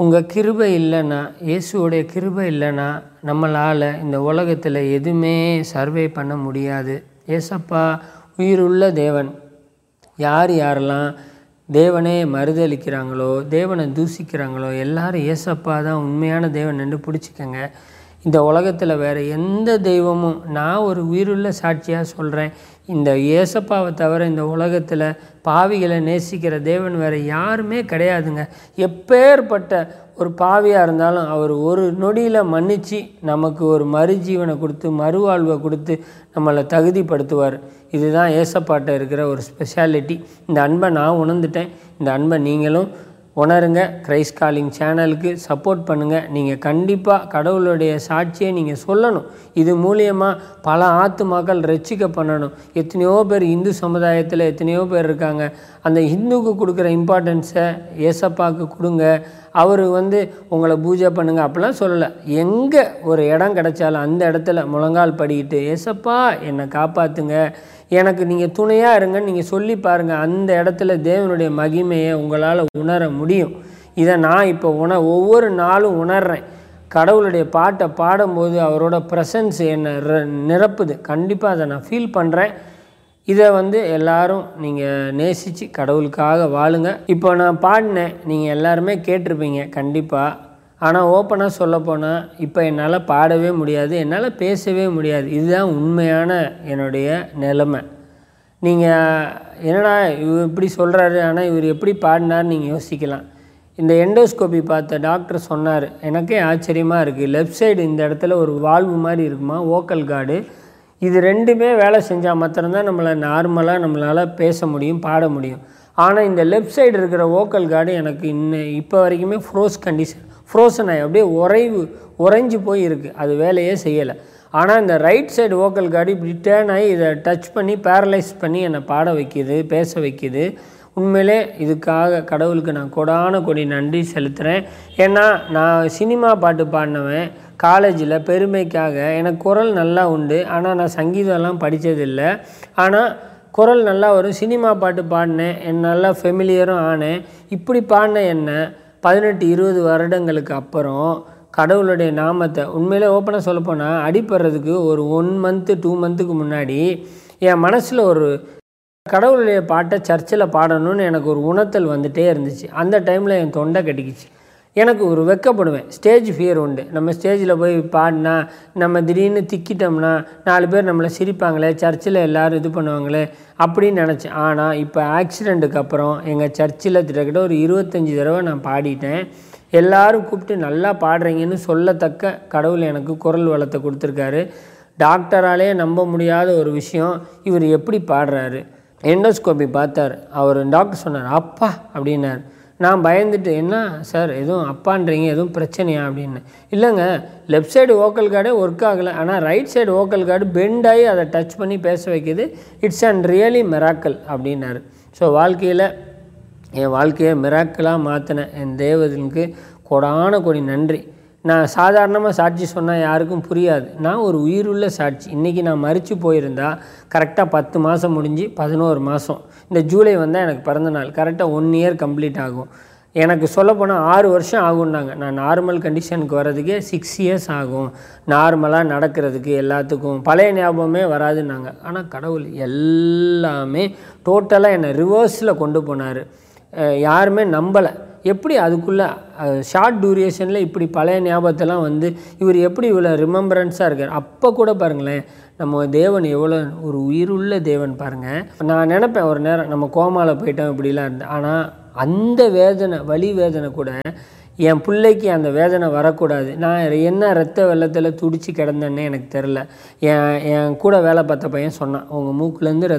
உங்கள் கிருபை இல்லைன்னா இயேசுவோடைய கிருபை இல்லைன்னா நம்மளால் இந்த உலகத்தில் எதுவுமே சர்வே பண்ண முடியாது ஏசப்பா உயிருள்ள தேவன் யார் யாரெல்லாம் தேவனே மறுதளிக்கிறாங்களோ தேவனை தூசிக்கிறாங்களோ எல்லாரும் ஏசப்பா தான் உண்மையான தேவன் என்று பிடிச்சிக்கங்க இந்த உலகத்தில் வேறு எந்த தெய்வமும் நான் ஒரு உயிருள்ள சாட்சியாக சொல்கிறேன் இந்த ஏசப்பாவை தவிர இந்த உலகத்தில் பாவிகளை நேசிக்கிற தேவன் வேறு யாருமே கிடையாதுங்க எப்பேற்பட்ட ஒரு பாவியாக இருந்தாலும் அவர் ஒரு நொடியில் மன்னித்து நமக்கு ஒரு மறுஜீவனை கொடுத்து மறுவாழ்வை கொடுத்து நம்மளை தகுதிப்படுத்துவார் இதுதான் ஏசப்பாட்ட இருக்கிற ஒரு ஸ்பெஷாலிட்டி இந்த அன்பை நான் உணர்ந்துட்டேன் இந்த அன்பை நீங்களும் உணருங்க கிரைஸ்ட் காலிங் சேனலுக்கு சப்போர்ட் பண்ணுங்கள் நீங்கள் கண்டிப்பாக கடவுளுடைய சாட்சியை நீங்கள் சொல்லணும் இது மூலியமாக பல ஆத்துமாக்கள் ரட்சிக்க பண்ணணும் எத்தனையோ பேர் இந்து சமுதாயத்தில் எத்தனையோ பேர் இருக்காங்க அந்த ஹிந்துக்கு கொடுக்குற இம்பார்ட்டன்ஸை ஏசப்பாவுக்கு கொடுங்க அவர் வந்து உங்களை பூஜை பண்ணுங்க அப்படிலாம் சொல்லலை எங்கே ஒரு இடம் கிடைச்சாலும் அந்த இடத்துல முழங்கால் படிக்கிட்டு ஏசப்பா என்னை காப்பாற்றுங்க எனக்கு நீங்கள் துணையாக இருங்கன்னு நீங்கள் சொல்லி பாருங்கள் அந்த இடத்துல தேவனுடைய மகிமையை உங்களால் உணர முடியும் இதை நான் இப்போ உண ஒவ்வொரு நாளும் உணர்றேன் கடவுளுடைய பாட்டை பாடும்போது அவரோட ப்ரெசன்ஸ் என்னை ர- நிரப்புது கண்டிப்பாக அதை நான் ஃபீல் பண்ணுறேன் இதை வந்து எல்லாரும் நீங்கள் நேசித்து கடவுளுக்காக வாழுங்க இப்போ நான் பாடினேன் நீங்கள் எல்லாருமே கேட்டிருப்பீங்க கண்டிப்பாக ஆனால் ஓப்பனாக சொல்லப்போனால் இப்போ என்னால் பாடவே முடியாது என்னால் பேசவே முடியாது இதுதான் உண்மையான என்னுடைய நிலைமை நீங்கள் என்னடா இவர் இப்படி சொல்கிறாரு ஆனால் இவர் எப்படி பாடினார் நீங்கள் யோசிக்கலாம் இந்த எண்டோஸ்கோபி பார்த்த டாக்டர் சொன்னார் எனக்கே ஆச்சரியமாக இருக்குது லெஃப்ட் சைடு இந்த இடத்துல ஒரு வால்வு மாதிரி இருக்குமா ஓக்கல் கார்டு இது ரெண்டுமே வேலை செஞ்சால் மாத்திரம்தான் நம்மளை நார்மலாக நம்மளால் பேச முடியும் பாட முடியும் ஆனால் இந்த லெஃப்ட் சைடு இருக்கிற ஓக்கல் கார்டு எனக்கு இன்னும் இப்போ வரைக்குமே ஃப்ரோஸ் கண்டிஷன் ஃப்ரோசன் ஆகி அப்படியே உறைவு உறைஞ்சி போய் இருக்குது அது வேலையே செய்யலை ஆனால் இந்த ரைட் சைடு ஓக்கல் கார்டு இப்படி டேர்ன் ஆகி இதை டச் பண்ணி பேரலைஸ் பண்ணி என்னை பாட வைக்கிது பேச வைக்கிது உண்மையிலே இதுக்காக கடவுளுக்கு நான் கொடான கொடி நன்றி செலுத்துகிறேன் ஏன்னா நான் சினிமா பாட்டு பாடினவன் காலேஜில் பெருமைக்காக எனக்கு குரல் நல்லா உண்டு ஆனால் நான் சங்கீதம்லாம் படித்ததில்லை ஆனால் குரல் நல்லா வரும் சினிமா பாட்டு பாடினேன் என் நல்லா ஃபெமிலியரும் ஆனேன் இப்படி பாடின என்ன பதினெட்டு இருபது வருடங்களுக்கு அப்புறம் கடவுளுடைய நாமத்தை உண்மையிலே ஓப்பனாக சொல்லப்போனால் அடிப்படுறதுக்கு ஒரு ஒன் மந்த்து டூ மந்த்துக்கு முன்னாடி என் மனசில் ஒரு கடவுளுடைய பாட்டை சர்ச்சில் பாடணும்னு எனக்கு ஒரு உணர்த்தல் வந்துட்டே இருந்துச்சு அந்த டைமில் என் தொண்டை கட்டிக்கிச்சு எனக்கு ஒரு வெக்கப்படுவேன் ஸ்டேஜ் ஃபியர் உண்டு நம்ம ஸ்டேஜில் போய் பாடினா நம்ம திடீர்னு திக்கிட்டோம்னா நாலு பேர் நம்மளை சிரிப்பாங்களே சர்ச்சில் எல்லோரும் இது பண்ணுவாங்களே அப்படின்னு நினச்சேன் ஆனால் இப்போ ஆக்சிடெண்ட்டுக்கு அப்புறம் எங்கள் சர்ச்சில் கிட்டத்தட்ட ஒரு இருபத்தஞ்சி தடவை நான் பாடிட்டேன் எல்லாரும் கூப்பிட்டு நல்லா பாடுறீங்கன்னு சொல்லத்தக்க கடவுள் எனக்கு குரல் வளத்தை கொடுத்துருக்காரு டாக்டராலே நம்ப முடியாத ஒரு விஷயம் இவர் எப்படி பாடுறாரு எண்டோஸ்கோபி பார்த்தார் அவர் டாக்டர் சொன்னார் அப்பா அப்படின்னார் நான் பயந்துட்டு என்ன சார் எதுவும் அப்பான்றீங்க எதுவும் பிரச்சனையா அப்படின்னு இல்லைங்க லெஃப்ட் சைடு ஓக்கல் கார்டே ஒர்க் ஆகலை ஆனால் right side vocal cord bend ஆகி அதை டச் பண்ணி பேச வைக்கிது இட்ஸ் அண்ட் ரியலி மெராக்கல் அப்படின்னாரு ஸோ வாழ்க்கையில் என் வாழ்க்கையை மிராக்கலாக மாற்றின என் தேவதனுக்கு கொடான கொடி நன்றி நான் சாதாரணமாக சாட்சி சொன்னால் யாருக்கும் புரியாது நான் ஒரு உயிருள்ள சாட்சி இன்றைக்கி நான் மறித்து போயிருந்தா கரெக்டாக பத்து மாதம் முடிஞ்சு பதினோரு மாதம் இந்த ஜூலை வந்தால் எனக்கு பிறந்த நாள் கரெக்டாக ஒன் இயர் கம்ப்ளீட் ஆகும் எனக்கு சொல்லப்போனால் ஆறு வருஷம் ஆகும்னாங்க நான் நார்மல் கண்டிஷனுக்கு வர்றதுக்கே சிக்ஸ் இயர்ஸ் ஆகும் நார்மலாக நடக்கிறதுக்கு எல்லாத்துக்கும் பழைய ஞாபகமே வராதுன்னாங்க ஆனால் கடவுள் எல்லாமே டோட்டலாக என்னை ரிவர்ஸில் கொண்டு போனார் அஹ் யாருமே நம்பலை எப்படி அதுக்குள்ளே ஷார்ட் டூரேஷனில் இப்படி பழைய ஞாபகத்தெல்லாம் வந்து இவர் எப்படி இவ்வளோ ரிமெம்பரன்ஸாக இருக்கார் அப்போ கூட பாருங்களேன் நம்ம தேவன் எவ்வளோ ஒரு உயிருள்ள தேவன் பாருங்கள் நான் நினப்பேன் ஒரு நேரம் நம்ம கோமாவில் போயிட்டோம் இப்படிலாம் இருந்தேன் ஆனால் அந்த வேதனை வலி வேதனை கூட என் பிள்ளைக்கு அந்த வேதனை வரக்கூடாது நான் என்ன ரத்த வெள்ளத்தில் துடிச்சு கிடந்தேன்னே எனக்கு தெரில என் என் கூட வேலை பார்த்த பையன் சொன்னான் உங்கள் மூக்குலேருந்து